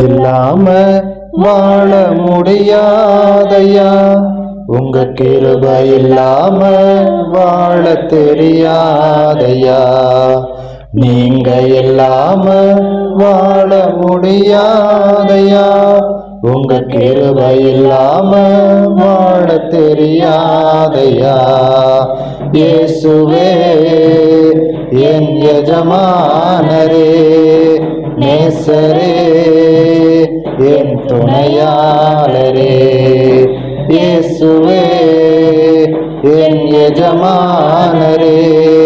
இல்லாம வாழ முடியாதையா உங்க கிருபை இல்லாம வாழ தெரியாதையா நீங்க இல்லாம வாழ முடியாதையா உங்க கிருபை இல்லாம வாழ தெரியாதையா இயேசுவே என் எஜமானரே நேசரே என் துணையாளரே இயேசுவே என் எஜமானரே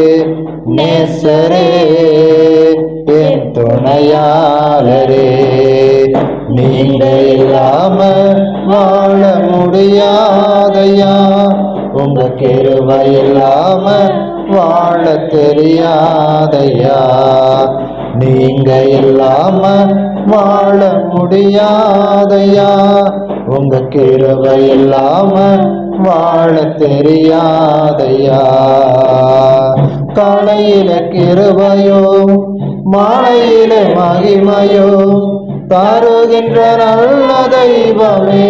நேசரே என் துணையாளரே நீங்க இல்லாம வாழ முடியாதையா உங்க கிருபை இல்லாம வாழ தெரியாதையா நீங்க இல்லாம வாழ முடியாதையா உங்க கிருபை இல்லாம வாழ தெரியாதையா காலையில கிருபையோ மாலையில மகிமையோ தருகின்ற நல்ல தெய்வமே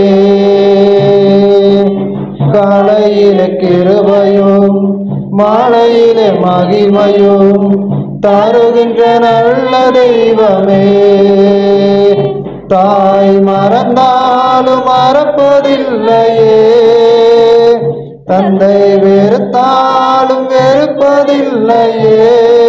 காலையில கிருபையும் மாலையில மகிமையும் தருகின்ற நல்ல தெய்வமே தாய் மறந்தாலும் மறப்பதில்லையே தந்தை வெறுத்தாலும் வெறுப்பதில்லையே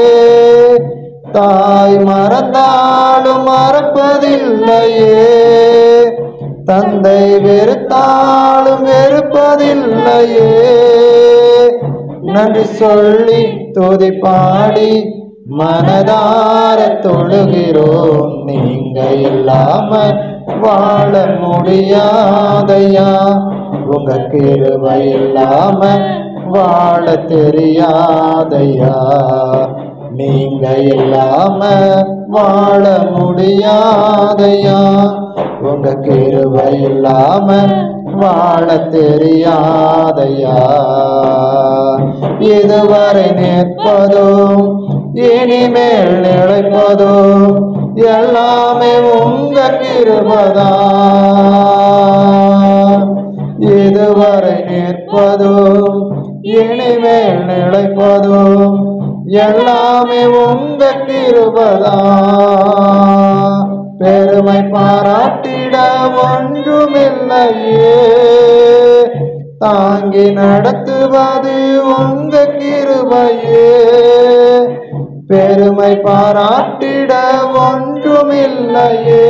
தாய் மறந்தாலும் மறப்பதில்லையே தந்தை வெறுத்தாலும் வெறுப்பதில்லையே நன்றி சொல்லி துதி பாடி மனதார தொழுகிறோம் நீங்க இல்லாம வாழ முடியாதையா உங்க கிருபை இல்லாம வாழ தெரியாதையா நீங்க இல்லாம வாழ முடியாதையா உங்க கிருபை இல்லாம வாழ தெரியாதையா இதுவரை நிற்பதோ இனிமேல் நிலைப்பதோ எல்லாமே உங்க கிருபதா இதுவரை நிற்பதோ இனிமேல் நிலைப்பதோ எல்லாமே உங்க கிருபதா பெருமை பாராட்டிட ஒன்றுமில்லையே தாங்கி நடத்துவது உங்க கிருபையே பெருமை பாராட்டிட ஒன்றுமில்லையே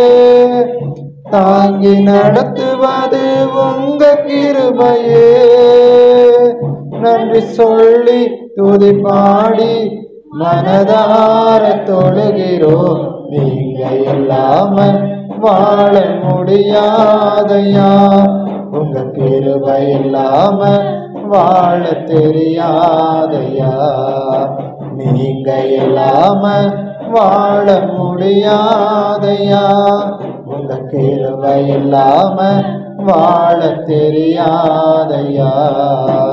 தாங்கி நடத்துவது உங்க கிருபையே நன்றி சொல்லி துதி பாடி மனதார தொழுகிறோம் நீங்க இல்லாம வாழ முடியாதையா உங்க கிருபை இல்லாம வாழ தெரியாதையா நீங்க இல்லாம வாழ முடியாதையா உங்க கிருபை இல்லாம வாழ தெரியாதையா